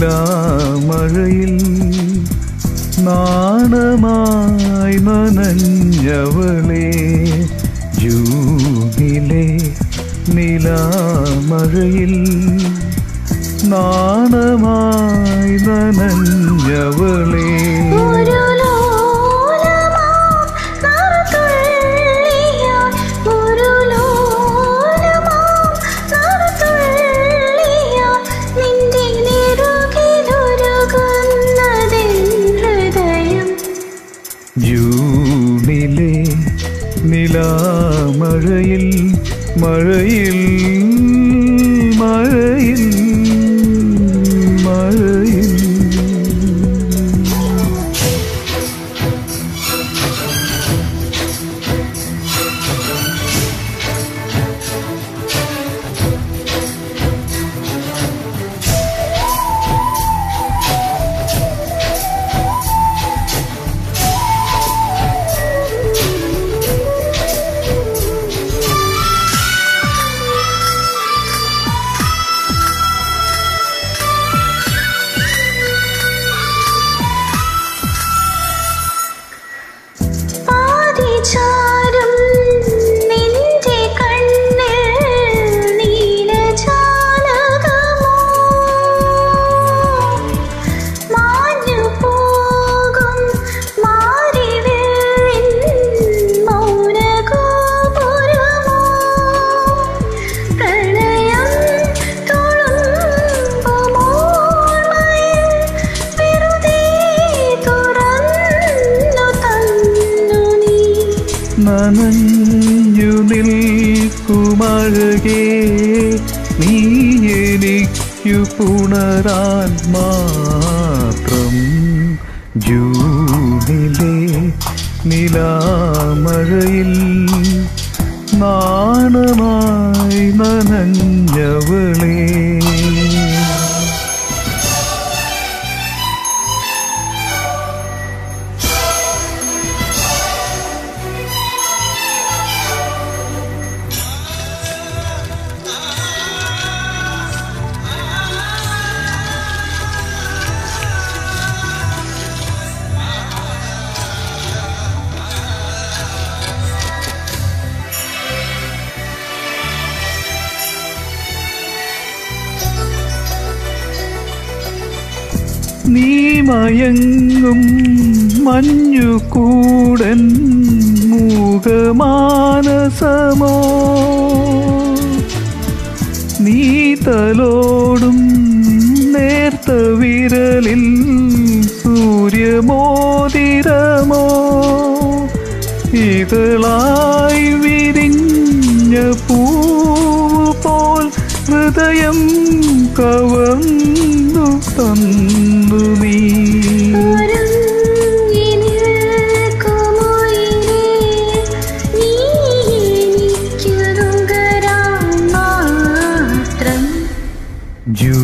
നിലാമഴയിൽ നാണമായി നനഞ്ഞവളെ ജൂണിലെ നിലാമഴയിൽ നാണമായി നനഞ്ഞവളെ ഒരു ലോലമാം നറുതുള്ളിയാൽ ഒരു ലോലമാം നറുതുള്ളിയാൽ നിന്റെ നെറുകിലൊരുകുന്നതെൻ ഹൃദയം ജൂണിലെ നിലാമഴയിൽ മഴയിൽ മഴയിൽ മഴയിൽ പാതിചാരും നിന്റെ കണ്ണിൽ നീലജാലകമോ മാഞ്ഞു പോകും മാറിവില്ലിൻ മൗനഗോപുരമോ പ്രണയം തുളുമ്പുമോർമ്മയിൽ വെറുതെ തുറന്നു തന്നു നീ നനഞ്ഞു നിൽക്കുമഴകേ നീ എനിക്കു പുണരാൻ മാത്രം ജൂണിലെ നിലാമഴയിൽ നാണമായി നനഞ്ഞവളേ നീ മയങ്ങും മഞ്ഞുകൂടൻ മൂകമാനസമോ നീ തലോടും നേർത്ത വിരലിൽ സൂര്യമോതിരമോ ഇതളായി വിരിഞ്ഞ പൂവ് പോൽ ഹൃദയം കവർന്നു തന്നു നീ ഒരുങ്ങി നിൽക്കുമൊയിലേ, നീ എനിക്കു നുകരാൻ മാത്രം ജൂ